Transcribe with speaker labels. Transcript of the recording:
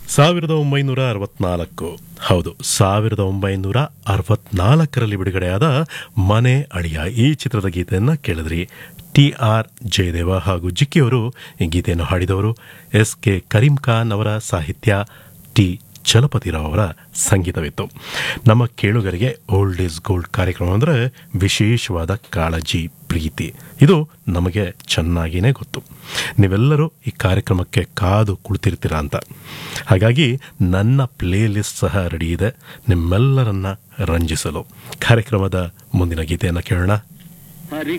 Speaker 1: ಸಾವಿರದ ಒಂಬೈನೂರ ಅರವತ್ನಾಲ್ಕು ಹೌದು ಸಾವಿರದ ಒಂಬೈನೂರ ಅರವತ್ನಾಲ್ಕರಲ್ಲಿ ಬಿಡುಗಡೆಯಾದ ಮನೆ ಅಳಿಯ ಈ ಚಿತ್ರದ ಗೀತೆಯನ್ನು ಕೇಳಿದ್ರಿ ಟಿ ಆರ್ ಜಯದೇವ ಹಾಗೂ ಜಿಕ್ಕಿಯವರು ಈ ಗೀತೆಯನ್ನು ಹಾಡಿದವರು ಎಸ್ ಕೆ ಕರೀಂ ಖಾನ್ ಅವರ ಸಾಹಿತ್ಯ ಟಿ ಚಲಪತಿರಾವ್ ಅವರ ಸಂಗೀತವಿತ್ತು ನಮ್ಮ ಕೇಳುಗರಿಗೆ ಓಲ್ಡ್ ಈಸ್ ಗೋಲ್ಡ್ ಕಾರ್ಯಕ್ರಮ ಅಂದರೆ ವಿಶೇಷವಾದ ಕಾಳಜಿ ಪ್ರೀತಿ ಇದು ನಮಗೆ ಚೆನ್ನಾಗಿಯೇ ಗೊತ್ತು ನೀವೆಲ್ಲರೂ ಈ ಕಾರ್ಯಕ್ರಮಕ್ಕೆ ಕಾದು ಕುಳಿತಿರ್ತೀರ ಅಂತ ಹಾಗಾಗಿ ನನ್ನ ಪ್ಲೇ ಲಿಸ್ಟ್ ಸಹ ರೆಡಿ ಇದೆ ನಿಮ್ಮೆಲ್ಲರನ್ನ ರಂಜಿಸಲು ಕಾರ್ಯಕ್ರಮದ ಮುಂದಿನ ಗೀತೆಯನ್ನು ಕೇಳೋಣ
Speaker 2: ಹರಿ